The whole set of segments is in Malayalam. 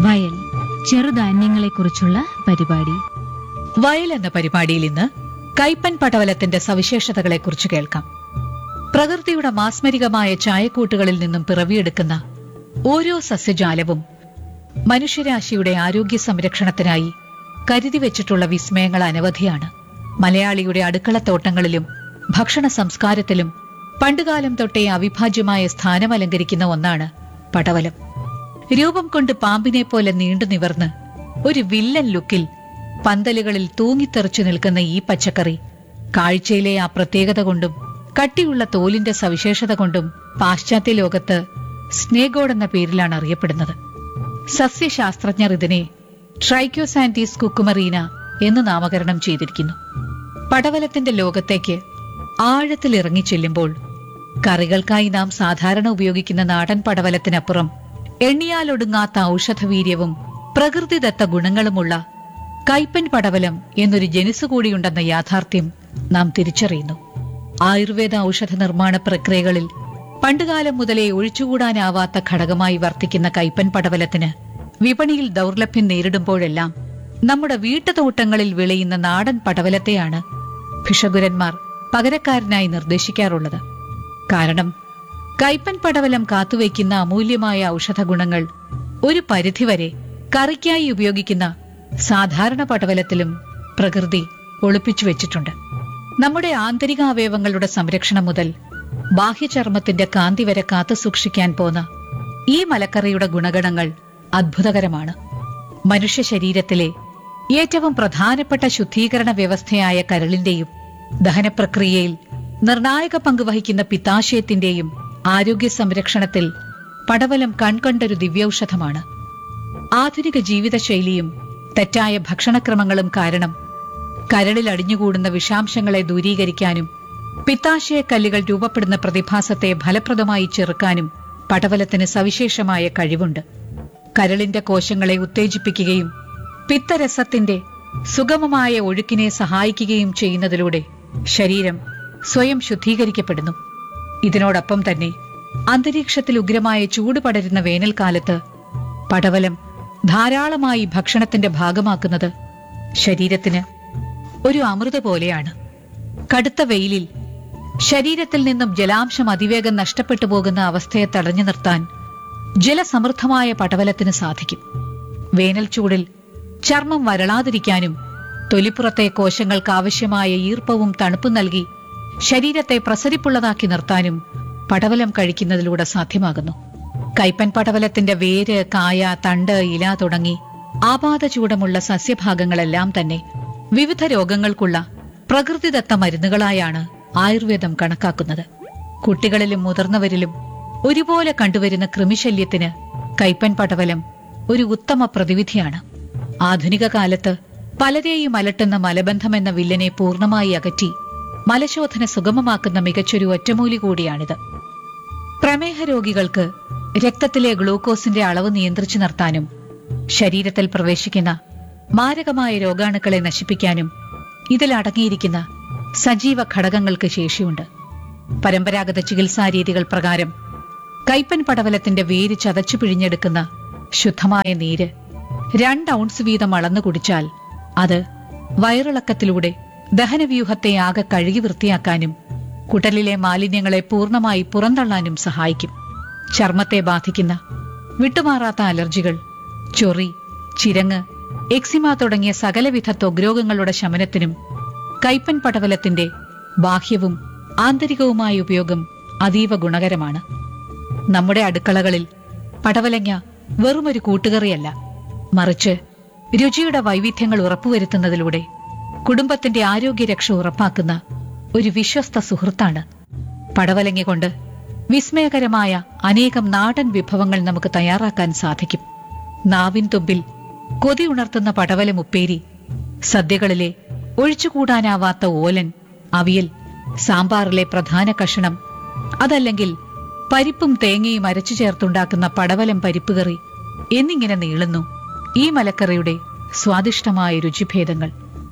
വയൽ ചെറുധാന്യങ്ങളെക്കുറിച്ചുള്ള പരിപാടി വയൽ എന്ന പരിപാടിയിൽ ഇന്ന് കൈപ്പൻ പടവലത്തിന്റെ സവിശേഷതകളെക്കുറിച്ച് കേൾക്കാം പ്രകൃതിയുടെ മാസ്മരികമായ ചായക്കൂട്ടുകളിൽ നിന്നും പിറവിയെടുക്കുന്ന ഓരോ സസ്യജാലവും മനുഷ്യരാശിയുടെ ആരോഗ്യ സംരക്ഷണത്തിനായി കരുതി വെച്ചിട്ടുള്ള വിസ്മയങ്ങൾ അനവധിയാണ് മലയാളിയുടെ അടുക്കളത്തോട്ടങ്ങളിലും ഭക്ഷണ സംസ്കാരത്തിലും പണ്ടുകാലം തൊട്ടേ അവിഭാജ്യമായ സ്ഥാനമലങ്കരിക്കുന്ന ഒന്നാണ് പടവലം രൂപം കൊണ്ട് പാമ്പിനെ പോലെ നീണ്ടു നിവർന്ന് ഒരു വില്ലൻ ലുക്കിൽ പന്തലുകളിൽ തൂങ്ങിത്തെറിച്ചു നിൽക്കുന്ന ഈ പച്ചക്കറി കാഴ്ചയിലെ ആ പ്രത്യേകത കൊണ്ടും കട്ടിയുള്ള തോലിന്റെ സവിശേഷത കൊണ്ടും പാശ്ചാത്യ ലോകത്ത് സ്നേഗോഡ് എന്ന പേരിലാണ് അറിയപ്പെടുന്നത് സസ്യശാസ്ത്രജ്ഞർ ഇതിനെ ട്രൈക്കോസാന്റീസ് കുക്കുമറീന എന്ന് നാമകരണം ചെയ്തിരിക്കുന്നു പടവലത്തിന്റെ ലോകത്തേക്ക് ആഴത്തിൽ ഇറങ്ങിച്ചെല്ലുമ്പോൾ കറികൾക്കായി നാം സാധാരണ ഉപയോഗിക്കുന്ന നാടൻ പടവലത്തിനപ്പുറം എണ്ണിയാലൊടുങ്ങാത്ത ഔഷധവീര്യവും പ്രകൃതിദത്ത ഗുണങ്ങളുമുള്ള കൈപ്പൻ പടവലം എന്നൊരു ജനുസ് കൂടിയുണ്ടെന്ന യാഥാർത്ഥ്യം നാം തിരിച്ചറിയുന്നു ആയുർവേദ ഔഷധ നിർമ്മാണ പ്രക്രിയകളിൽ പണ്ടുകാലം മുതലേ ഒഴിച്ചുകൂടാനാവാത്ത ഘടകമായി വർത്തിക്കുന്ന കൈപ്പൻ പടവലത്തിന് വിപണിയിൽ ദൗർലഭ്യം നേരിടുമ്പോഴെല്ലാം നമ്മുടെ വീട്ടുതോട്ടങ്ങളിൽ വിളയുന്ന നാടൻ പടവലത്തെയാണ് ഭിഷഗുരന്മാർ പകരക്കാരനായി നിർദ്ദേശിക്കാറുള്ളത് കാരണം കൈപ്പൻ പടവലം കാത്തുവയ്ക്കുന്ന അമൂല്യമായ ഔഷധ ഗുണങ്ങൾ ഒരു പരിധിവരെ കറിക്കായി ഉപയോഗിക്കുന്ന സാധാരണ പടവലത്തിലും പ്രകൃതി ഒളിപ്പിച്ചു വെച്ചിട്ടുണ്ട് നമ്മുടെ ആന്തരിക അവയവങ്ങളുടെ സംരക്ഷണം മുതൽ ബാഹ്യചർമ്മത്തിന്റെ കാന്തി വരെ കാത്തു സൂക്ഷിക്കാൻ പോന്ന ഈ മലക്കറിയുടെ ഗുണഗണങ്ങൾ അത്ഭുതകരമാണ് മനുഷ്യ ശരീരത്തിലെ ഏറ്റവും പ്രധാനപ്പെട്ട ശുദ്ധീകരണ വ്യവസ്ഥയായ കരളിന്റെയും ദഹനപ്രക്രിയയിൽ നിർണായക പങ്ക് വഹിക്കുന്ന പിത്താശയത്തിന്റെയും ആരോഗ്യ സംരക്ഷണത്തിൽ പടവലം കൺകണ്ടൊരു ദിവ്യൌഷധമാണ് ആധുനിക ജീവിതശൈലിയും തെറ്റായ ഭക്ഷണക്രമങ്ങളും കാരണം കരളിൽ അടിഞ്ഞുകൂടുന്ന വിഷാംശങ്ങളെ ദൂരീകരിക്കാനും പിത്താശയക്കല്ലുകൾ രൂപപ്പെടുന്ന പ്രതിഭാസത്തെ ഫലപ്രദമായി ചെറുക്കാനും പടവലത്തിന് സവിശേഷമായ കഴിവുണ്ട് കരളിന്റെ കോശങ്ങളെ ഉത്തേജിപ്പിക്കുകയും പിത്തരസത്തിന്റെ സുഗമമായ ഒഴുക്കിനെ സഹായിക്കുകയും ചെയ്യുന്നതിലൂടെ ശരീരം സ്വയം ശുദ്ധീകരിക്കപ്പെടുന്നു ഇതിനോടൊപ്പം തന്നെ അന്തരീക്ഷത്തിൽ ഉഗ്രമായ ചൂട് പടരുന്ന വേനൽക്കാലത്ത് പടവലം ധാരാളമായി ഭക്ഷണത്തിന്റെ ഭാഗമാക്കുന്നത് ശരീരത്തിന് ഒരു അമൃത പോലെയാണ് കടുത്ത വെയിലിൽ ശരീരത്തിൽ നിന്നും ജലാംശം അതിവേഗം നഷ്ടപ്പെട്ടു പോകുന്ന അവസ്ഥയെ തടഞ്ഞു നിർത്താൻ ജലസമൃദ്ധമായ പടവലത്തിന് സാധിക്കും വേനൽ ചൂടിൽ ചർമ്മം വരളാതിരിക്കാനും തൊലിപ്പുറത്തെ കോശങ്ങൾക്ക് ആവശ്യമായ ഈർപ്പവും തണുപ്പും നൽകി ശരീരത്തെ പ്രസരിപ്പുള്ളതാക്കി നിർത്താനും പടവലം കഴിക്കുന്നതിലൂടെ സാധ്യമാകുന്നു കൈപ്പൻ പടവലത്തിന്റെ വേര് കായ തണ്ട് ഇല തുടങ്ങി ആപാത ചൂടമുള്ള സസ്യഭാഗങ്ങളെല്ലാം തന്നെ വിവിധ രോഗങ്ങൾക്കുള്ള പ്രകൃതിദത്ത മരുന്നുകളായാണ് ആയുർവേദം കണക്കാക്കുന്നത് കുട്ടികളിലും മുതിർന്നവരിലും ഒരുപോലെ കണ്ടുവരുന്ന കൃമിശല്യത്തിന് കൈപ്പൻ പടവലം ഒരു ഉത്തമ പ്രതിവിധിയാണ് ആധുനിക കാലത്ത് പലരെയും അലട്ടുന്ന മലബന്ധം എന്ന വില്ലനെ പൂർണ്ണമായി അകറ്റി മലശോധന സുഗമമാക്കുന്ന മികച്ചൊരു ഒറ്റമൂലി കൂടിയാണിത് പ്രമേഹ രോഗികൾക്ക് രക്തത്തിലെ ഗ്ലൂക്കോസിന്റെ അളവ് നിയന്ത്രിച്ചു നിർത്താനും ശരീരത്തിൽ പ്രവേശിക്കുന്ന മാരകമായ രോഗാണുക്കളെ നശിപ്പിക്കാനും ഇതിൽ അടങ്ങിയിരിക്കുന്ന സജീവ ഘടകങ്ങൾക്ക് ശേഷിയുണ്ട് പരമ്പരാഗത ചികിത്സാ രീതികൾ പ്രകാരം കൈപ്പൻ പടവലത്തിന്റെ വേര് ചതച്ചു പിഴിഞ്ഞെടുക്കുന്ന ശുദ്ധമായ നീര് രണ്ട് ഔൺസ് വീതം അളന്നു കുടിച്ചാൽ അത് വയറിളക്കത്തിലൂടെ ദഹനവ്യൂഹത്തെ ആകെ കഴുകി വൃത്തിയാക്കാനും കുടലിലെ മാലിന്യങ്ങളെ പൂർണ്ണമായി പുറന്തള്ളാനും സഹായിക്കും ചർമ്മത്തെ ബാധിക്കുന്ന വിട്ടുമാറാത്ത അലർജികൾ ചൊറി ചിരങ്ങ് എക്സിമ തുടങ്ങിയ സകലവിധ ത്വഗ്രോഗങ്ങളുടെ ശമനത്തിനും കൈപ്പൻ പടവലത്തിന്റെ ബാഹ്യവും ആന്തരികവുമായ ഉപയോഗം അതീവ ഗുണകരമാണ് നമ്മുടെ അടുക്കളകളിൽ പടവലങ്ങ വെറുമൊരു കൂട്ടുകറിയല്ല മറിച്ച് രുചിയുടെ വൈവിധ്യങ്ങൾ ഉറപ്പുവരുത്തുന്നതിലൂടെ കുടുംബത്തിന്റെ ആരോഗ്യരക്ഷ ഉറപ്പാക്കുന്ന ഒരു വിശ്വസ്ത സുഹൃത്താണ് പടവലങ്ങ കൊണ്ട് വിസ്മയകരമായ അനേകം നാടൻ വിഭവങ്ങൾ നമുക്ക് തയ്യാറാക്കാൻ സാധിക്കും നാവിൻ തുമ്പിൽ കൊതി ഉണർത്തുന്ന പടവലം ഉപ്പേരി സദ്യകളിലെ ഒഴിച്ചുകൂടാനാവാത്ത ഓലൻ അവിയൽ സാമ്പാറിലെ പ്രധാന കഷണം അതല്ലെങ്കിൽ പരിപ്പും തേങ്ങയും അരച്ചു ചേർത്തുണ്ടാക്കുന്ന പടവലം പരിപ്പ് കറി എന്നിങ്ങനെ നീളുന്നു ഈ മലക്കറിയുടെ സ്വാദിഷ്ടമായ രുചിഭേദങ്ങൾ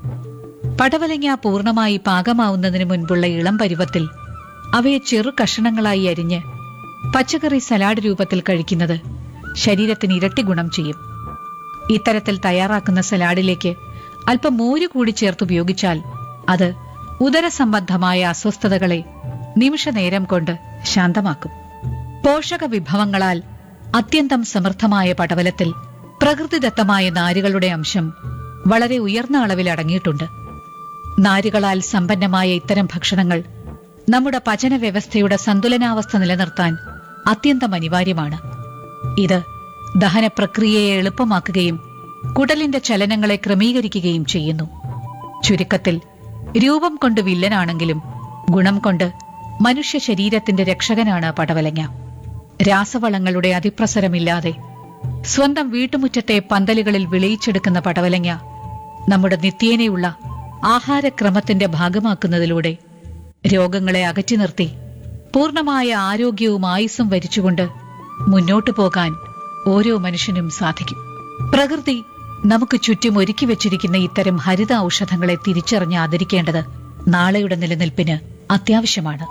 പടവലങ്ങ പൂർണ്ണമായി പാകമാവുന്നതിന് മുൻപുള്ള ഇളം പരുവത്തിൽ അവയെ ചെറു കഷണങ്ങളായി അരിഞ്ഞ് പച്ചക്കറി സലാഡ് രൂപത്തിൽ കഴിക്കുന്നത് ശരീരത്തിന് ഇരട്ടി ഗുണം ചെയ്യും ഇത്തരത്തിൽ തയ്യാറാക്കുന്ന സലാഡിലേക്ക് അല്പം മോര് കൂടി ചേർത്ത് ഉപയോഗിച്ചാൽ അത് ഉദരസംബന്ധമായ അസ്വസ്ഥതകളെ നിമിഷനേരം കൊണ്ട് ശാന്തമാക്കും പോഷക വിഭവങ്ങളാൽ അത്യന്തം സമൃദ്ധമായ പടവലത്തിൽ പ്രകൃതിദത്തമായ നാരുകളുടെ അംശം വളരെ ഉയർന്ന അളവിൽ അടങ്ങിയിട്ടുണ്ട് നാരുകളാൽ സമ്പന്നമായ ഇത്തരം ഭക്ഷണങ്ങൾ നമ്മുടെ പചന വ്യവസ്ഥയുടെ സന്തുലനാവസ്ഥ നിലനിർത്താൻ അത്യന്തം അനിവാര്യമാണ് ഇത് ദഹന പ്രക്രിയയെ എളുപ്പമാക്കുകയും കുടലിന്റെ ചലനങ്ങളെ ക്രമീകരിക്കുകയും ചെയ്യുന്നു ചുരുക്കത്തിൽ രൂപം കൊണ്ട് വില്ലനാണെങ്കിലും ഗുണം കൊണ്ട് മനുഷ്യ ശരീരത്തിന്റെ രക്ഷകനാണ് പടവലങ്ങ രാസവളങ്ങളുടെ അതിപ്രസരമില്ലാതെ സ്വന്തം വീട്ടുമുറ്റത്തെ പന്തലുകളിൽ വിളയിച്ചെടുക്കുന്ന പടവലങ്ങ നമ്മുടെ നിത്യേനയുള്ള ആഹാരക്രമത്തിന്റെ ഭാഗമാക്കുന്നതിലൂടെ രോഗങ്ങളെ അകറ്റി നിർത്തി പൂർണ്ണമായ ആരോഗ്യവും ആയുസ്സും വരിച്ചുകൊണ്ട് മുന്നോട്ടു പോകാൻ ഓരോ മനുഷ്യനും സാധിക്കും പ്രകൃതി നമുക്ക് ചുറ്റും ഒരുക്കി വെച്ചിരിക്കുന്ന ഇത്തരം ഹരിത ഔഷധങ്ങളെ തിരിച്ചറിഞ്ഞ് ആദരിക്കേണ്ടത് നാളെയുടെ നിലനിൽപ്പിന് അത്യാവശ്യമാണ്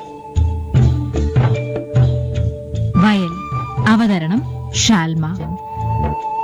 വയൽ അവതരണം ഷാൽമ